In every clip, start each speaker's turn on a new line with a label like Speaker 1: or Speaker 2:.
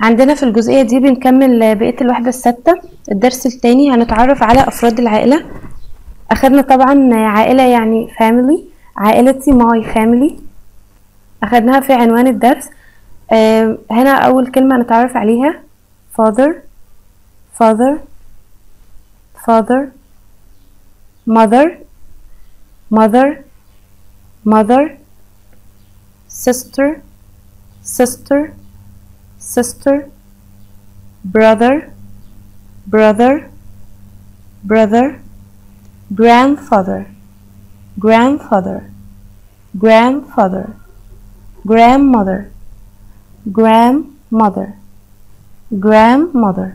Speaker 1: عندنا في الجزئية دي بنكمل بقية الوحدة الستة الدرس التاني هنتعرف على أفراد العائلة أخدنا طبعا عائلة يعني family عائلتي my family أخدناها في عنوان الدرس آه، هنا أول كلمة نتعرف عليها father father father mother mother mother sister sister sister brother brother brother grandfather grandfather grandfather grandmother grandmother grandmother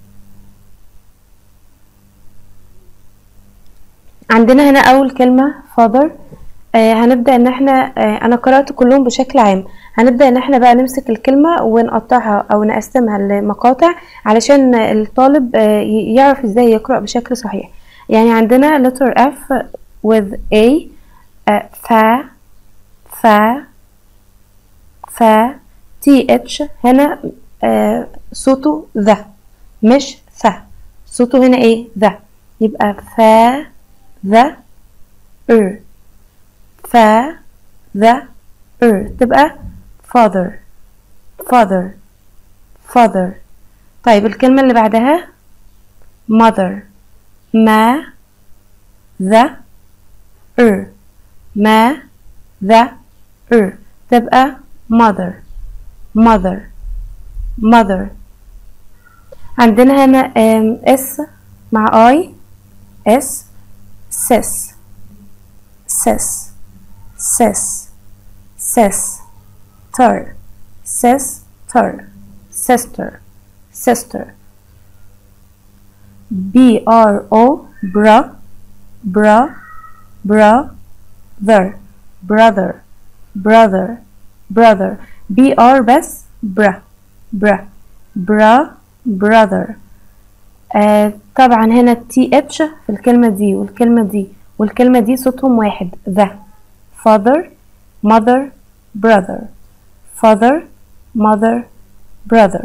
Speaker 1: عندنا هنا أول كلمة father آه هنبدأ إن احنا آه أنا قرأت كلهم بشكل عام هنبدأ إن احنا بقى نمسك الكلمة ونقطعها أو نقسمها لمقاطع علشان الطالب آه ي- يعرف إزاي يقرأ بشكل صحيح يعني عندنا letter F with A آه فا فا فا TH هنا آه صوته ذا مش ثا صوته هنا ايه ذا يبقى فا ذا ر فا ذا ر تبقى father father father طيب الكلمة اللي بعدها mother ما ذا ر ما ذا ر تبقى mother mother mother عندنا هنا آم، اس مع اي اس sis sis sis sis ter sis ter sister sister b r o bra bra brother brother brother brother b r بس bra bra bra brother آه طبعا هنا تي اتش في الكلمة دي والكلمة دي والكلمة دي صوتهم واحد the father mother brother father mother brother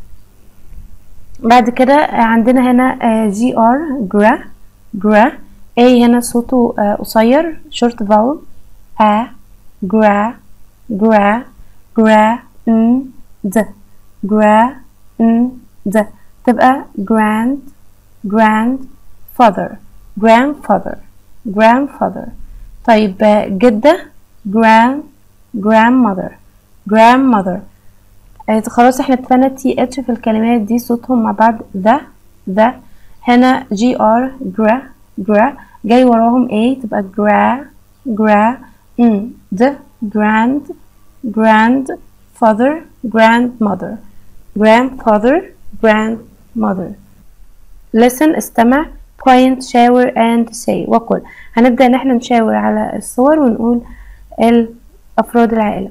Speaker 1: بعد كده آه، عندنا هنا جي ار جرا جرا اي هنا صوته آه، قصير شورت فاول ا جرا جرا جرا ن د جرا ن د تبقى grand grandfather grandfather grandfather طيب آه، جدة grand grandmother grandmother آه، خلاص احنا اتفقنا تي اتش في الكلمات دي صوتهم مع بعض ذا ذا هنا جي ار جرا جرا جاي وراهم ايه تبقى جرا جرا ن د grand grandfather grandmother grandfather grandmother listen استمع point shower and say وقل هنبدأ ان احنا نشاور على الصور ونقول ال- افراد العائلة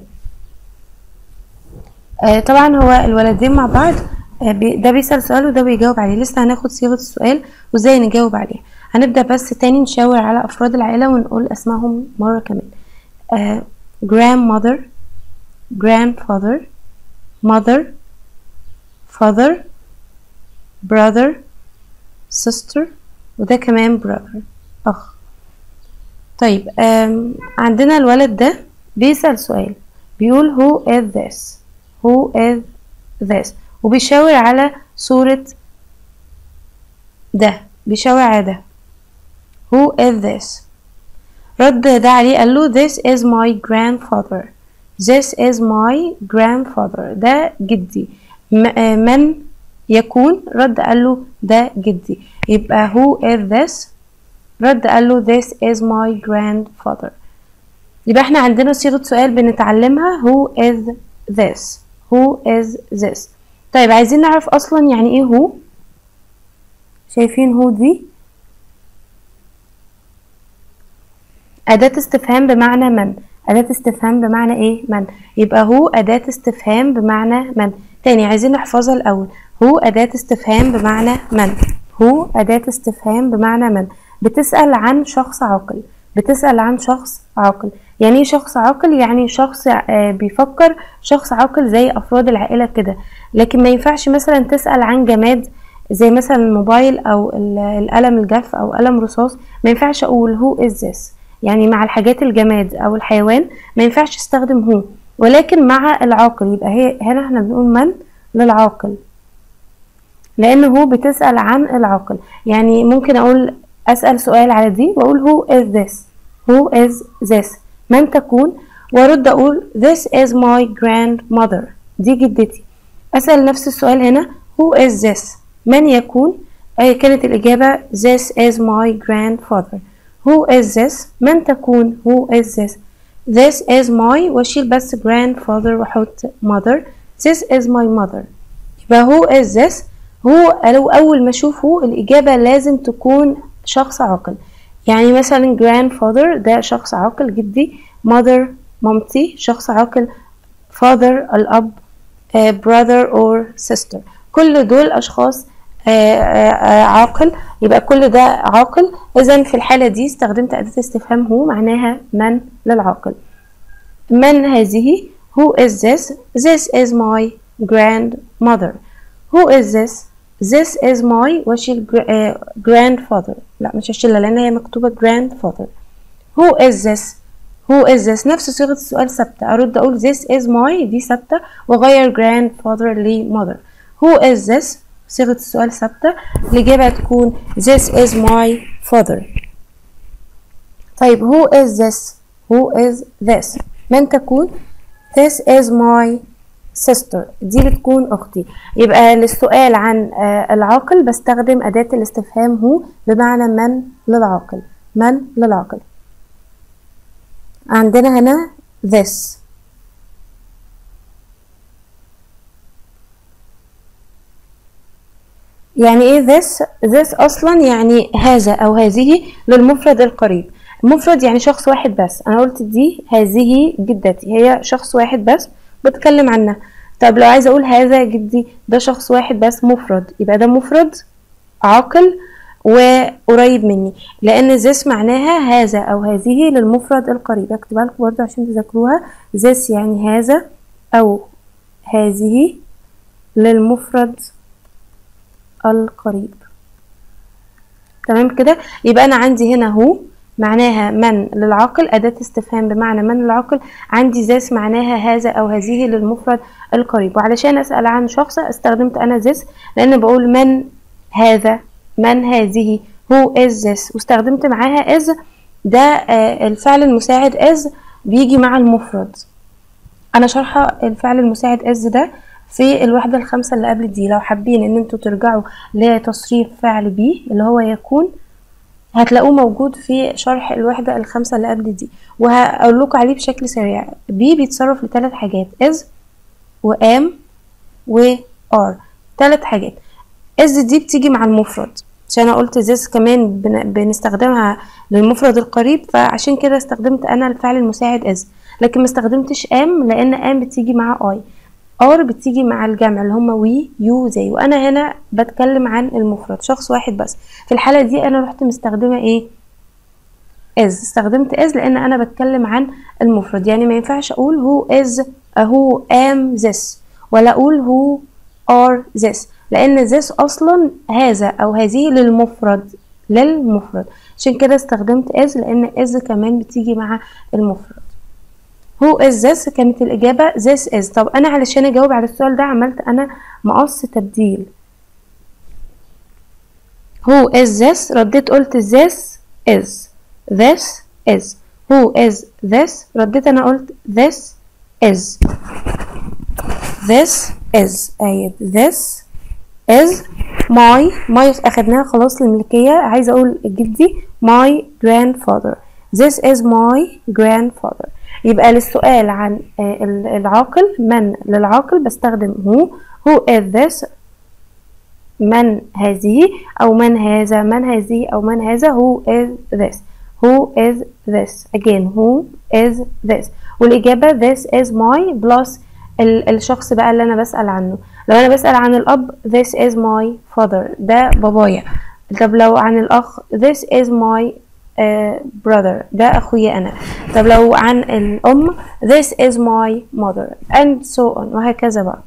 Speaker 1: آه، طبعا هو الولدين مع بعض آه، بي- ده بيسأل سؤال وده بيجاوب عليه لسه هناخد صيغة السؤال وازاي نجاوب عليه هنبدأ بس تاني نشاور على أفراد العائلة ونقول أسمائهم مرة كمان آه، grandmother grandfather mother father brother sister وده كمان brother أخ طيب آم، عندنا الولد ده بيسأل سؤال بيقول who is this who is this وبيشاور على صورة ده بيشاور على ده who is this رد ده عليه قال له this is my grandfather this is my grandfather ده جدي م- آه، من يكون رد قال له ده جدي يبقى who is this رد قال له this is my grandfather يبقى احنا عندنا صيغة سؤال بنتعلمها who is this who is this طيب عايزين نعرف اصلا يعني ايه هو شايفين هو دي أداة استفهام بمعنى من أداة استفهام بمعنى إيه من يبقى هو أداة استفهام بمعنى من تاني عايزين نحفظها الأول هو أداة استفهام بمعنى من هو أداة استفهام بمعنى من بتسأل عن شخص عاقل بتسأل عن شخص عاقل يعني ايه شخص عاقل يعني شخص آه، بيفكر شخص عاقل زي افراد العائلة كده لكن ما ينفعش مثلا تسأل عن جماد زي مثلا الموبايل او ال- القلم الجاف او قلم رصاص ما ينفعش اقول who is this يعني مع الحاجات الجماد او الحيوان ما ينفعش استخدم هو ولكن مع العاقل يبقى هي هنا احنا بنقول من للعاقل لان هو بتسأل عن العاقل يعني ممكن اقول اسأل سؤال على دي واقول who is this who is this من تكون وارد اقول this is my grandmother دي جدتي اسأل نفس السؤال هنا who is this من يكون أي كانت الإجابة this is my grandfather who is this من تكون who is this this is my واشيل بس grandfather واحط mother this is my mother يبقى who is this هو لو أول ما أشوف هو الإجابة لازم تكون شخص عاقل يعني مثلا grandfather ده شخص عاقل جدي mother مامتي شخص عاقل father الأب آه، brother or sister كل دول أشخاص آه، آه، آه، عاقل يبقى كل ده عاقل إذا في الحالة دي استخدمت أداة استفهام هو معناها من للعاقل من هذه who is this this is my grandmother who is this this is my واشيل gr- آه، grandfather لا مش هشيلها لأن هي مكتوبة grandfather who is this who is this نفس صيغة السؤال ثابتة أرد أقول this is my دي ثابتة وأغير grandfather ل mother who is this صيغة السؤال ثابتة الإجابة تكون this is my father طيب who is this who is this من تكون this is my sister دي بتكون أختي يبقى للسؤال عن آه، العاقل بستخدم أداة الاستفهام هو بمعنى من للعاقل من للعاقل عندنا هنا this يعني ايه this this اصلا يعني هذا او هذه للمفرد القريب المفرد يعني شخص واحد بس انا قلت دي هذه جدتي هي شخص واحد بس بتكلم عنها طب لو عايزه اقول هذا جدي ده شخص واحد بس مفرد يبقى ده مفرد عاقل وقريب مني لان this معناها هذا او هذه للمفرد القريب اكتبها لكم برضه عشان تذاكروها this يعني هذا او هذه للمفرد القريب تمام كده يبقى انا عندي هنا هو معناها من للعاقل أداة استفهام بمعنى من للعاقل عندي ذس معناها هذا أو هذه للمفرد القريب وعلشان أسأل عن شخص استخدمت أنا ذس لأن بقول من هذا من هذه who is this واستخدمت معاها is ده آه، الفعل المساعد is بيجي مع المفرد انا شارحه الفعل المساعد از ده في الوحدة الخامسة اللي قبل دي لو حابين ان انتوا ترجعوا لتصريف فعل بي اللي هو يكون هتلاقوه موجود في شرح الوحدة الخامسة اللي قبل دي وهقول لكم عليه بشكل سريع بي بيتصرف لثلاث حاجات is و am و are ثلاث حاجات is دي بتيجي مع المفرد عشان انا قلت this كمان بن- بنستخدمها للمفرد القريب فعشان كده استخدمت انا الفعل المساعد is لكن ما استخدمتش am لان am بتيجي مع I are بتيجي مع الجمع اللي هما we you they وانا هنا بتكلم عن المفرد شخص واحد بس في الحالة دي انا رحت مستخدمة ايه is استخدمت is لان انا بتكلم عن المفرد يعني ما ينفعش اقول who is who am this ولا اقول who are this لان this اصلا هذا او هذه للمفرد للمفرد عشان كده استخدمت is لان is كمان بتيجي مع المفرد who is this كانت الإجابة this is طب أنا علشان أجاوب على السؤال ده عملت أنا مقص تبديل who is this رديت قلت this is this is who is this رديت أنا قلت this is this is أيوة this is my my أخدناها خلاص الملكية عايزة أقول جدي my grandfather this is my grandfather يبقى للسؤال عن آه، ال- العاقل من للعاقل بستخدم who who is this من هذه أو من هذا من هذه أو من هذا who is this who is this again who is this والإجابة this is my plus ال- الشخص بقى اللي أنا بسأل عنه لو أنا بسأل عن الأب this is my father ده بابايا طب لو عن الأخ this is my آه brother ده اخويا انا طب لو عن الام this is my mother and so on وهكذا بقى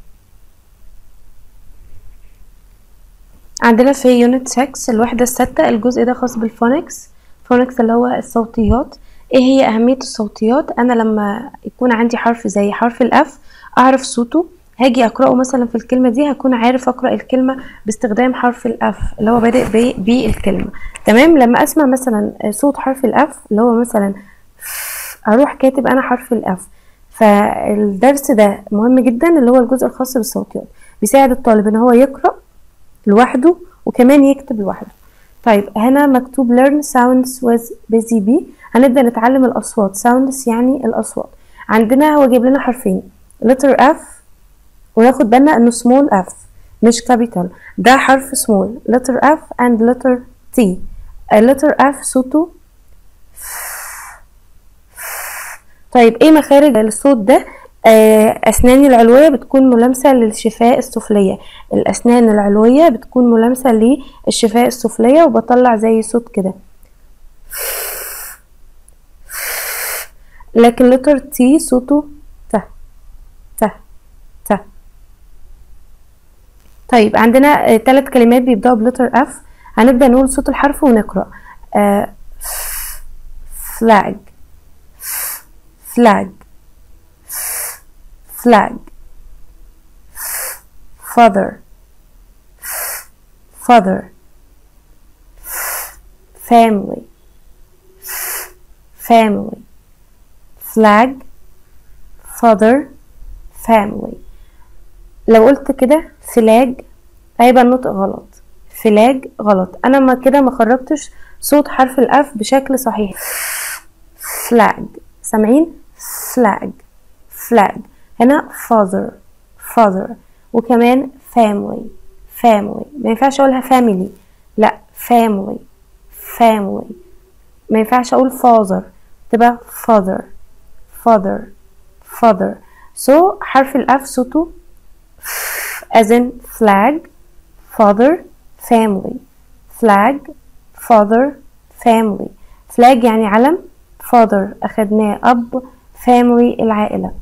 Speaker 1: عندنا في يونت 6 الوحدة الستة الجزء ده خاص بالفونكس فونكس اللي هو الصوتيات ايه هي اهمية الصوتيات انا لما يكون عندي حرف زي حرف الاف اعرف صوته هاجي اقراه مثلا في الكلمه دي هكون عارف اقرا الكلمه باستخدام حرف الاف اللي هو بادئ بالكلمه تمام لما اسمع مثلا صوت حرف الاف اللي هو مثلا اروح كاتب انا حرف الاف فالدرس ده مهم جدا اللي هو الجزء الخاص بالصوتيات بيساعد الطالب ان هو يقرا لوحده وكمان يكتب لوحده طيب هنا مكتوب learn sounds with busy bee هنبدأ نتعلم الأصوات sounds يعني الأصوات عندنا هو جايب لنا حرفين letter F وناخد بالنا انه small f مش capital ده حرف small letter F and letter T letter F صوته طيب ايه مخارج الصوت ده آه أسناني العلوية بتكون ملامسة للشفاه السفلية الأسنان العلوية بتكون ملامسة للشفاه السفلية وبطلع زي صوت كده لكن لتر تي صوته ت ت ت طيب عندنا ثلاث آه كلمات بيبدأوا بلتر اف هنبدأ نقول صوت الحرف ونقرأ آه flag flag flag father father family family flag father family لو قلت كده فلاج هيبقى النطق غلط فلاج غلط انا ما كده ما خرجتش صوت حرف الاف بشكل صحيح flag سامعين flag flag هنا father father وكمان family family ما ينفعش اقولها family لا family family ما ينفعش اقول father تبقى father father father so حرف الاف صوته as in flag father family flag father family flag يعني علم father أخدناه أب family العائلة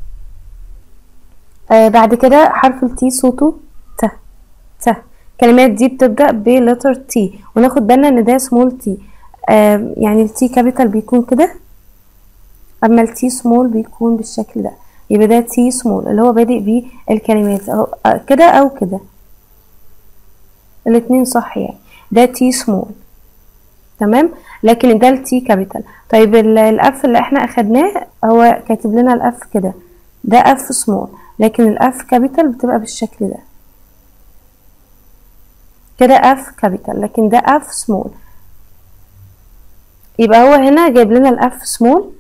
Speaker 1: آه بعد كده حرف التي صوته ت ت الكلمات دي بتبدأ بلتر تي وناخد بالنا ان ده سمول تي آه يعني التي كابيتال بيكون كده اما التي سمول بيكون بالشكل ده يبقى ده تي سمول اللي هو بادئ بيه الكلمات أو كده او كده الاتنين صح يعني ده تي سمول تمام لكن ده التي كابيتال طيب الاف اللي احنا اخدناه هو كاتب لنا الاف كده ده اف سمول لكن الاف كابيتال بتبقى بالشكل ده كده اف كابيتال لكن ده اف سمول يبقى هو هنا جايب لنا الاف سمول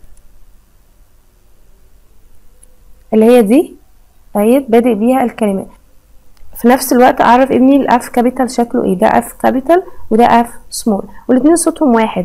Speaker 1: اللي هي دي اهي بادئ بيها الكلمات في نفس الوقت اعرف ابني الاف كابيتال شكله ايه ده اف كابيتال وده اف سمول والاتنين صوتهم واحد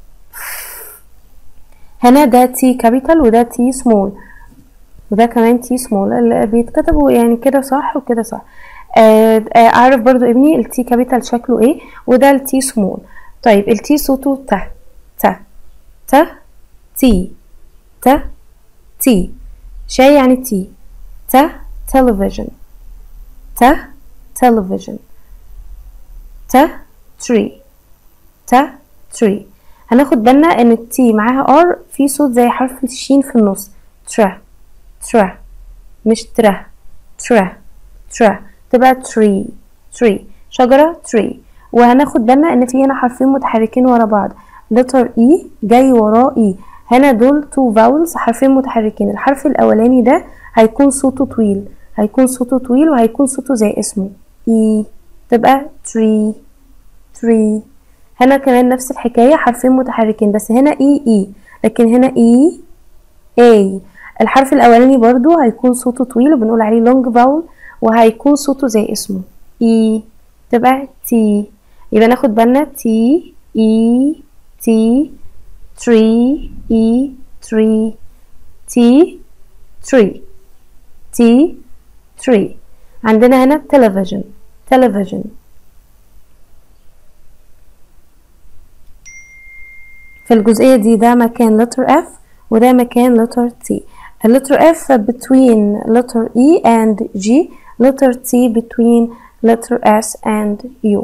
Speaker 1: هنا ده تي كابيتال وده تي سمول وده كمان تي سمول اللي بيتكتبوا يعني كده صح وكده صح اعرف برضو ابني التي كابيتال شكله ايه وده التي سمول طيب التي صوته ت ت ت تي ت تي شاي يعني تي ت television ت television ت tree ت tree هناخد بالنا ان التي معاها ار في صوت زي حرف الشين في النص ترا ترا مش ترا ترا ترا تبقى tree tree شجرة tree وهناخد بالنا ان في هنا حرفين متحركين ورا بعض letter e جاي وراه e هنا دول two vowels حرفين متحركين الحرف الاولاني ده هيكون صوته طويل هيكون صوته طويل وهيكون صوته زي اسمه e تبقى tree tree هنا كمان نفس الحكاية حرفين متحركين بس هنا اي اي لكن هنا اي اي الحرف الاولاني برضو هيكون صوته طويل وبنقول عليه لونج باول وهيكون صوته زي اسمه اي تبقى تي يبقى ناخد بالنا تي اي تي تري اي تري تي تري تي تري عندنا هنا تلفزيون تلفزيون في الجزئية دي ده مكان letter F وده مكان letter T letter F between letter E and G letter T between letter S and U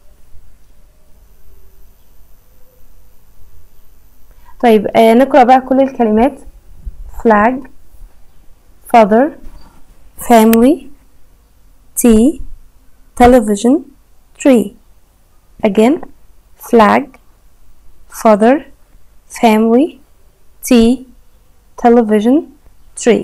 Speaker 1: طيب آه نقرأ بقى كل الكلمات flag father family tea television tree again flag father family tea television tree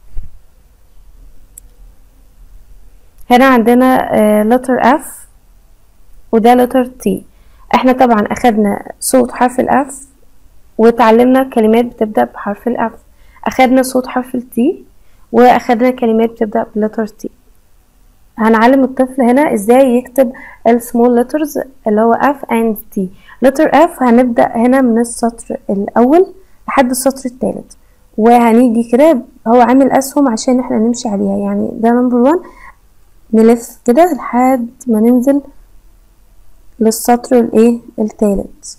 Speaker 1: هنا عندنا uh, letter F وده letter T احنا طبعا اخدنا صوت حرف الاف وتعلمنا كلمات بتبدأ بحرف الاف اخدنا صوت حرف التي واخدنا كلمات بتبدأ بلتر تي هنعلم الطفل هنا ازاي يكتب السمول لترز اللي هو F and T letter F هنبدأ هنا من السطر الأول لحد السطر الثالث وهنيجي كده هو عامل أسهم عشان احنا نمشي عليها يعني ده نمبر 1 نلف كده لحد ما ننزل للسطر الايه الثالث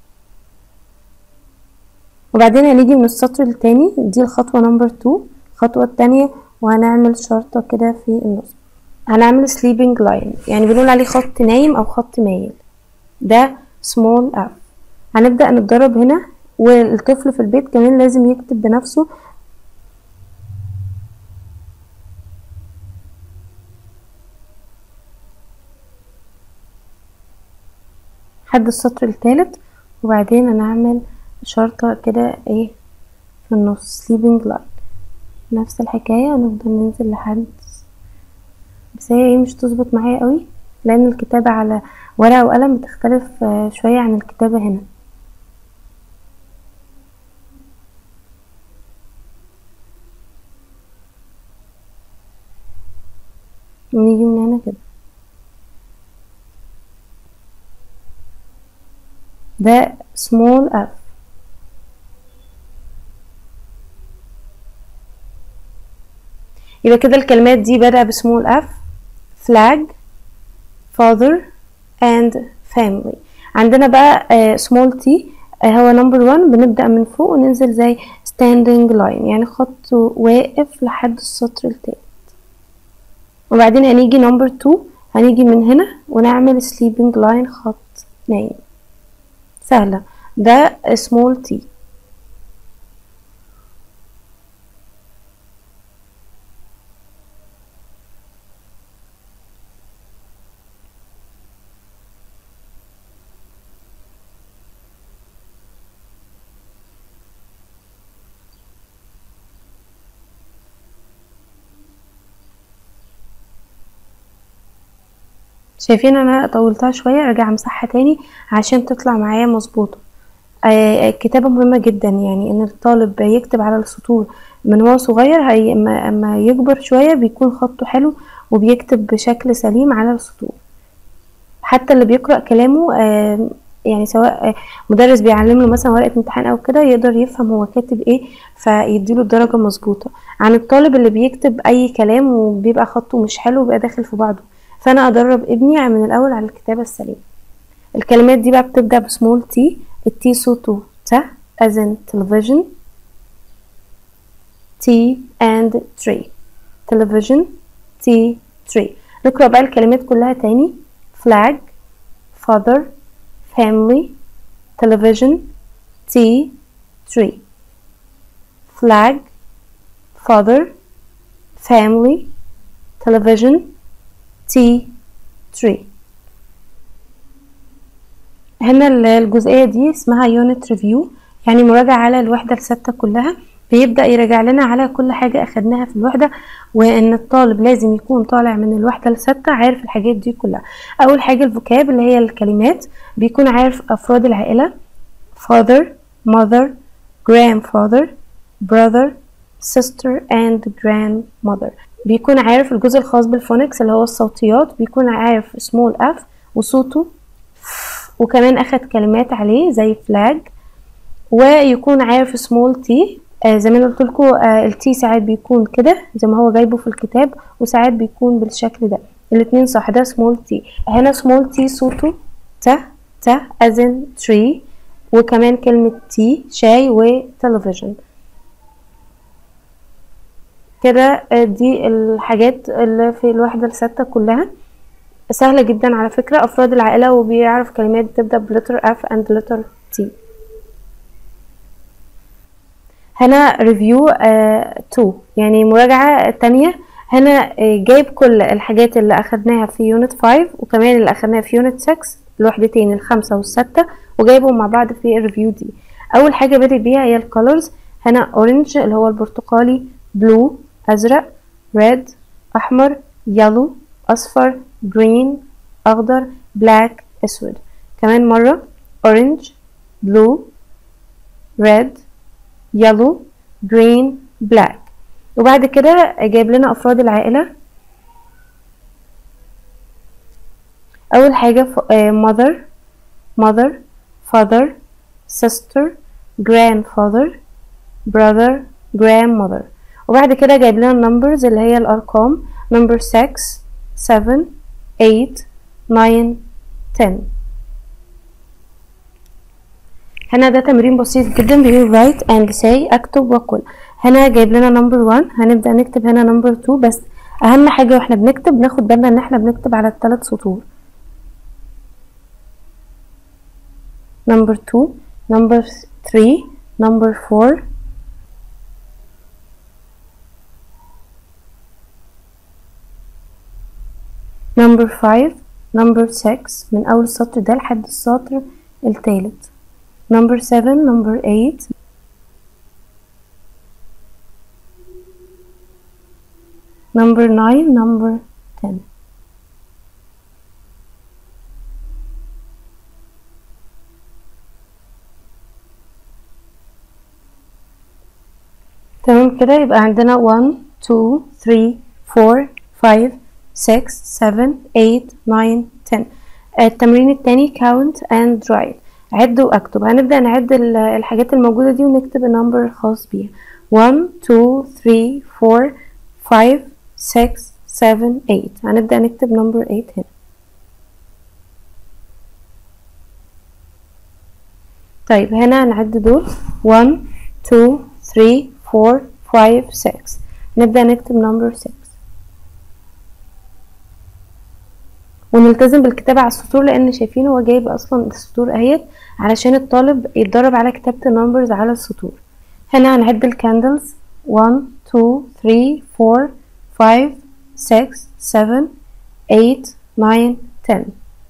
Speaker 1: وبعدين هنيجي من السطر التاني دي الخطوة نمبر 2 الخطوة التانية وهنعمل شرطة كده في النص هنعمل sleeping line يعني بنقول عليه خط نايم أو خط مايل ده small f هنبدأ نتدرب هنا والطفل في البيت كمان لازم يكتب بنفسه لحد السطر الثالث وبعدين هنعمل شرطة كده ايه في النص sleeping line نفس الحكاية هنفضل ننزل لحد بس هي ايه مش تظبط معايا قوي لان الكتابة على ورقة وقلم بتختلف شوية عن الكتابة هنا ونيجي من هنا كده ده small f يبقى كده الكلمات دي بدأ بسمول f flag father and family عندنا بقى uh, small t uh, هو number one بنبدأ من فوق وننزل زي standing line يعني خط واقف لحد السطر التالت وبعدين هنيجي number two هنيجي من هنا ونعمل sleeping line خط نايم سهلة ده small t شايفين انا طولتها شوية ارجع امسحها تاني عشان تطلع معايا مظبوطة آه الكتابة مهمة جدا يعني ان الطالب يكتب على السطور من هو صغير هي اما, أما يكبر شوية بيكون خطه حلو وبيكتب بشكل سليم على السطور حتى اللي بيقرأ كلامه آه يعني سواء مدرس بيعلم له مثلا ورقة امتحان او كده يقدر يفهم هو كاتب ايه فيديله الدرجة مظبوطة عن الطالب اللي بيكتب اي كلام وبيبقى خطه مش حلو وبيبقى داخل في بعضه فانا ادرب ابني من الاول على الكتابة السليمة الكلمات دي بقى بتبدأ بسمول تي التي صوته ت as in television T and tree television T tree نقرأ بقى الكلمات كلها تاني flag father family television T tree flag father family television T tree هنا الجزئية دي اسمها unit review يعني مراجعة على الوحدة الثابتة كلها بيبدأ يراجع لنا على كل حاجة أخدناها في الوحدة وإن الطالب لازم يكون طالع من الوحدة الثابتة عارف الحاجات دي كلها أول حاجة الفوكاب اللي هي الكلمات بيكون عارف أفراد العائلة father mother grandfather brother sister and grandmother بيكون عارف الجزء الخاص بالفونكس اللي هو الصوتيات بيكون عارف small f وصوته وكمان أخد كلمات عليه زي flag ويكون عارف small t آه زي ما انا قلت لكم آه التي ساعات بيكون كده زي ما هو جايبه في الكتاب وساعات بيكون بالشكل ده الاتنين صح ده small t هنا small t صوته ت ت as in tree وكمان كلمة تي شاي وتلفزيون كده آه، دي الحاجات اللي في الوحدة الستة كلها سهلة جدا على فكرة أفراد العائلة وبيعرف كلمات بتبدأ بلتر F and letter T هنا ريفيو 2 يعني مراجعة تانية هنا آه، جايب كل الحاجات اللي أخدناها في يونت 5 وكمان اللي أخدناها في يونت 6 الوحدتين الخمسة والستة وجايبهم مع بعض في الريفيو دي أول حاجة بدأ بيها هي الكولرز هنا أورنج اللي هو البرتقالي بلو أزرق ريد أحمر يلو أصفر جرين أخضر بلاك أسود كمان مرة أورنج بلو ريد يلو جرين بلاك وبعد كده جايب لنا افراد العائله اول حاجه ف- آه، mother mother father sister grandfather brother grandmother وبعد كده جايب لنا numbers اللي هي الارقام number 6 7 8 9 10 هنا ده تمرين بسيط جدا بيقول write and say اكتب وقل هنا جايب لنا نمبر 1 هنبدأ نكتب هنا نمبر 2 بس اهم حاجة واحنا بنكتب ناخد بالنا ان احنا بنكتب على الثلاث سطور نمبر 2 نمبر 3 نمبر 4 نمبر 5 نمبر 6 من اول السطر ده لحد السطر الثالث number 7 number 8 number 9 number 10 تمام كده يبقى عندنا 1 2 3 4 5 6 7 8 9 10 التمرين التاني count and write عد واكتب هنبدأ نعد ال- الحاجات الموجودة دي ونكتب النمبر الخاص بيها 1 2 3 4 5 6 7 8 هنبدأ نكتب نمبر 8 هنا طيب هنا هنعد دول 1 2 3 4 5 6 نبدأ نكتب نمبر 6 ونلتزم بالكتابة على السطور لأن شايفين هو جايب أصلا السطور أهيت علشان الطالب يتدرب على كتابة النمبرز على السطور هنا هنعد الكاندلز 1 2 3 4 5 6 7 8 9 10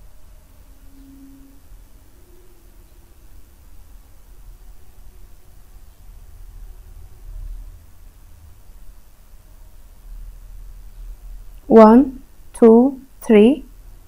Speaker 1: 1 2 3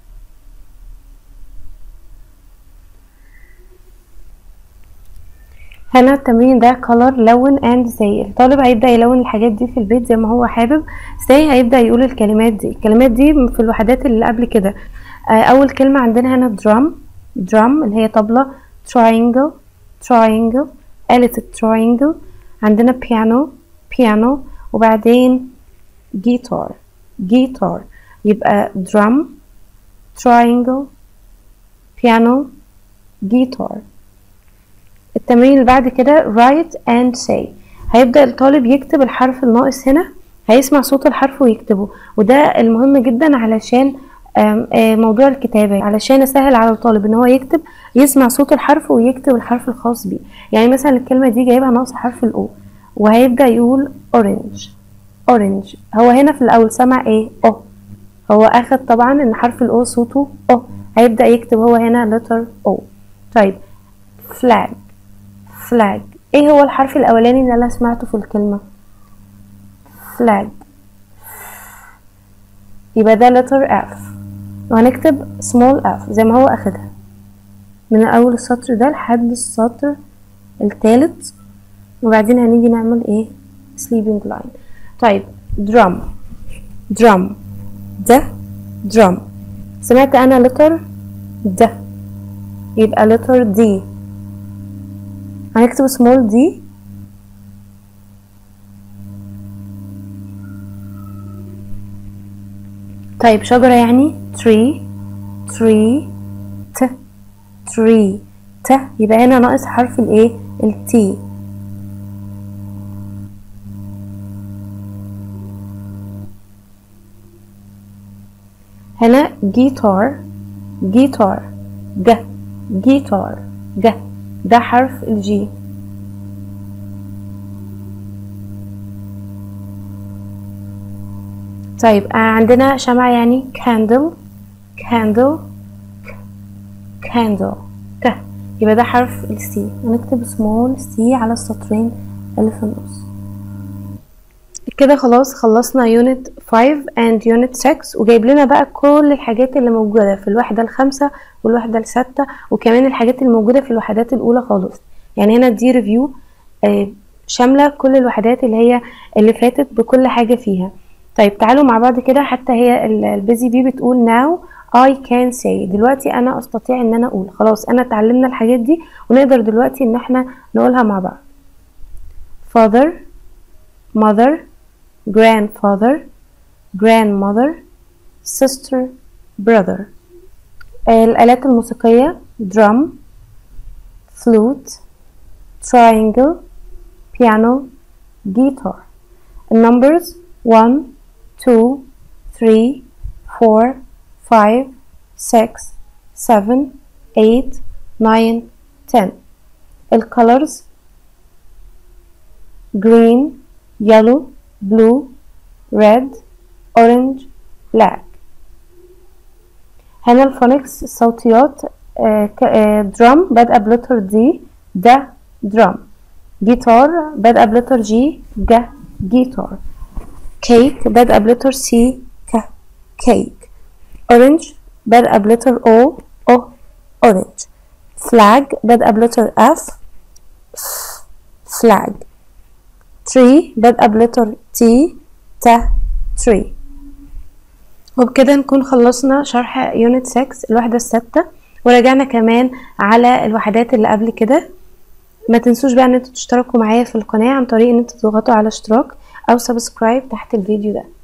Speaker 1: هنا التمرين ده color لون and say الطالب هيبدأ يلون الحاجات دي في البيت زي ما هو حابب say هيبدأ يقول الكلمات دي الكلمات دي في الوحدات اللي قبل كده آه، أول كلمة عندنا هنا drum drum اللي هي طبلة triangle triangle آلة التراينجل عندنا piano piano وبعدين guitar guitar يبقى drum triangle piano guitar التمرين اللي بعد كده write and say هيبدأ الطالب يكتب الحرف الناقص هنا هيسمع صوت الحرف ويكتبه وده المهم جدا علشان آم، آه، موضوع الكتابة علشان اسهل على الطالب ان هو يكتب يسمع صوت الحرف ويكتب الحرف الخاص بيه يعني مثلا الكلمة دي جايبها ناقص حرف الاو وهيبدأ يقول orange orange هو هنا في الاول سمع ايه او هو اخد طبعا ان حرف الاو صوته او هيبدأ يكتب هو هنا letter o طيب flag flag ايه هو الحرف الاولاني اللي انا سمعته في الكلمة flag يبقى ده letter F وهنكتب small f زي ما هو اخدها من اول السطر ده لحد السطر التالت وبعدين هنيجي نعمل ايه sleeping line طيب drum drum ده drum سمعت انا letter ده يبقى letter D هنكتب small d طيب شجرة يعني tree tree t tree ت يبقى هنا ناقص حرف الايه التي هنا جيتار جيتار ج جيتار ج ده حرف الجي طيب آه عندنا شمعة يعني candle candle candle ك يبقى ده حرف السي هنكتب small c على السطرين اللي في النص كده خلاص خلصنا unit 5 and unit 6 وجايب لنا بقى كل الحاجات اللي موجودة في الوحدة الخامسة والوحدة الستة وكمان الحاجات اللي موجودة في الوحدات الأولى خالص يعني هنا دي ريفيو آه شاملة كل الوحدات اللي هي اللي فاتت بكل حاجة فيها طيب تعالوا مع بعض كده حتى هي البيزي بي بتقول now I can say دلوقتي انا استطيع ان انا اقول خلاص انا اتعلمنا الحاجات دي ونقدر دلوقتي ان احنا نقولها مع بعض father mother grandfather grandmother sister brother الآلات الموسيقية drum flute triangle piano guitar numbers 1 2 3 4 5 6 7 8 9 10 الcolors green yellow blue red orange black هنا الفونكس الصوتيات درام بادئة بلتر دي ده درام جيتار بادئة بلتر جي ج جيتار كيك بادئة بلتر سي ك كيك اورنج بادئة بلتر او او اورنج فلاج بادئة بلتر اف فلاج تري بادئة بلتر تي ت تري وبكده نكون خلصنا شرح يونت 6 الوحدة الستة ورجعنا كمان على الوحدات اللي قبل كده ما تنسوش بقى ان انتوا تشتركوا معايا في القناة عن طريق ان انتوا تضغطوا على اشتراك او سبسكرايب تحت الفيديو ده